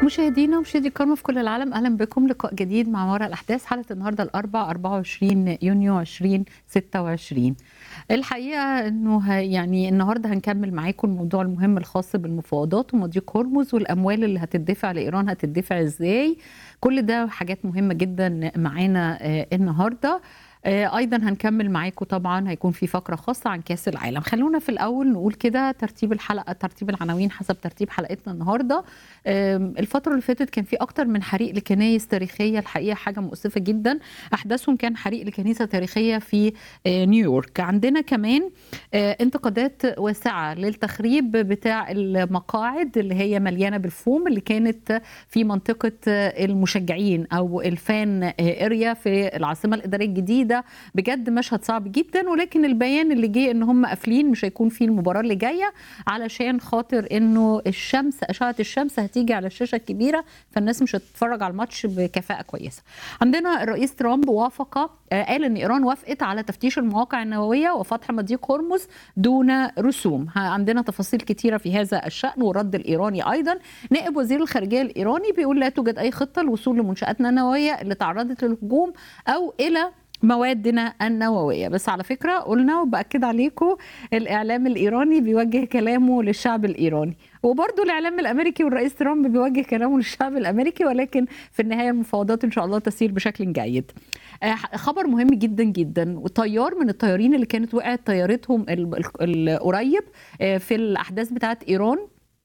مشاهدينا ومشاهدي الكرام في كل العالم اهلا بكم لقاء جديد مع وراء الاحداث حلقه النهارده الاربعاء 24 يونيو 2026 الحقيقه انه ه- يعني النهارده هنكمل معاكم الموضوع المهم الخاص بالمفاوضات ومضيق هرمز والاموال اللي هتدفع لايران هتدفع ازاي كل ده حاجات مهمه جدا معانا آه، النهارده آه، ايضا هنكمل معاكم طبعا هيكون في فقره خاصه عن كاس العالم خلونا في الاول نقول كده ترتيب الحلقه ترتيب العناوين حسب ترتيب حلقتنا النهارده آم، الفتره اللي فاتت كان في اكتر من حريق لكنايس تاريخيه الحقيقه حاجه مؤسفه جدا احدثهم كان حريق لكنيسه تاريخيه في آه، نيويورك عندنا كمان آه، انتقادات واسعه للتخريب بتاع المقاعد اللي هي مليانه بالفوم اللي كانت في منطقه آه، المشجعين او الفان اريا في العاصمه الاداريه الجديده بجد مشهد صعب جدا ولكن البيان اللي جه ان هم قافلين مش هيكون في المباراه اللي جايه علشان خاطر انه الشمس اشعه الشمس هتيجي على الشاشه الكبيره فالناس مش هتتفرج على الماتش بكفاءه كويسه. عندنا الرئيس ترامب وافق آه، قال ان ايران وافقت على تفتيش المواقع النوويه وفتح مضيق هرمز دون رسوم. ها- عندنا تفاصيل كتيره في هذا الشان والرد الايراني ايضا. نائب وزير الخارجيه الايراني بيقول لا توجد اي خطه للوصول لمنشاتنا النوويه اللي تعرضت للهجوم او الى موادنا النوويه بس على فكره قلنا وباكد عليكم الاعلام الايراني بيوجه كلامه للشعب الايراني وبرضه الاعلام الامريكي والرئيس ترامب بيوجه كلامه للشعب الامريكي ولكن في النهايه المفاوضات ان شاء الله تسير بشكل جيد آه، خبر مهم جدا جدا وطيار من الطيارين اللي كانت وقعت طيارتهم ال- ال- القريب آه، في الاحداث بتاعت ايران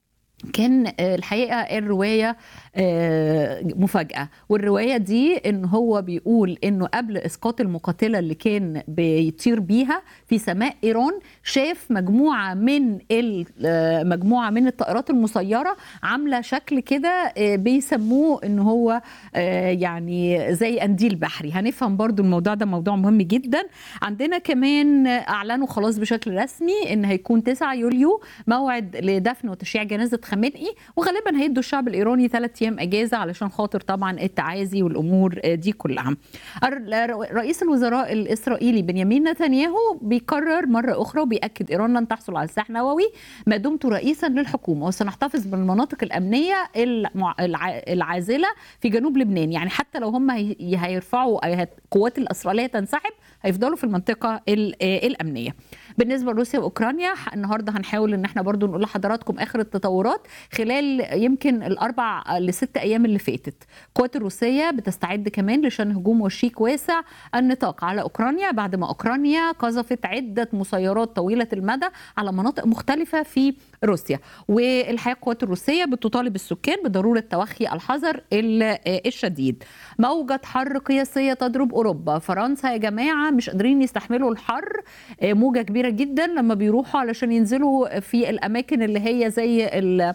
كان آه، الحقيقه الروايه آه، مفاجاه والروايه دي ان هو بيقول انه قبل اسقاط المقاتله اللي كان بيطير بيها في سماء ايران شاف مجموعه من ال- آه، مجموعه من الطائرات المسيره عامله شكل كده آه، بيسموه ان هو آه، يعني زي قنديل بحري هنفهم برضو الموضوع ده موضوع مهم جدا عندنا كمان اعلنوا خلاص بشكل رسمي ان هيكون 9 يوليو موعد لدفن وتشييع جنازه خامنئي وغالبا هيدوا الشعب الايراني ثلاث ايام اجازه علشان خاطر طبعا التعازي والامور دي كلها. الر- رئيس الوزراء الاسرائيلي بنيامين نتنياهو بيقرر مره اخرى وبياكد ايران لن تحصل على سلاح نووي ما دمت رئيسا للحكومه وسنحتفظ بالمناطق الامنيه المع- الع- العازله في جنوب لبنان يعني حتى لو هم هي- هيرفعوا أي هت- القوات الاسرائيليه تنسحب هيفضلوا في المنطقه ال- آه، الامنيه. بالنسبه لروسيا واوكرانيا ح- النهارده هنحاول ان احنا برضو نقول لحضراتكم اخر التطورات خلال يمكن الاربع لست ايام اللي فاتت القوات الروسيه بتستعد كمان لشن هجوم وشيك واسع النطاق على اوكرانيا بعد ما اوكرانيا قذفت عده مسيرات طويله المدى على مناطق مختلفه في روسيا والحقيقه القوات الروسيه بتطالب السكان بضروره توخي الحذر ال- آه، الشديد موجه حر قياسيه تضرب اوروبا فرنسا يا جماعه مش قادرين يستحملوا الحر آه، موجه كبيره جدا لما بيروحوا علشان ينزلوا في الاماكن اللي هي زي ال-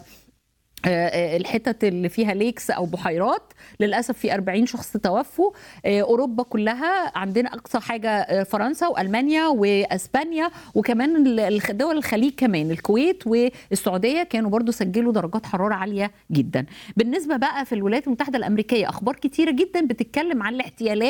آه، الحتت اللي فيها ليكس او بحيرات للاسف في 40 شخص توفوا آه، اوروبا كلها عندنا اقصى حاجه آه، فرنسا والمانيا واسبانيا وكمان ال- الخ- دول الخليج كمان الكويت والسعوديه كانوا برضو سجلوا درجات حراره عاليه جدا بالنسبه بقى في الولايات المتحده الامريكيه اخبار كتيره جدا بتتكلم عن الاحتيالات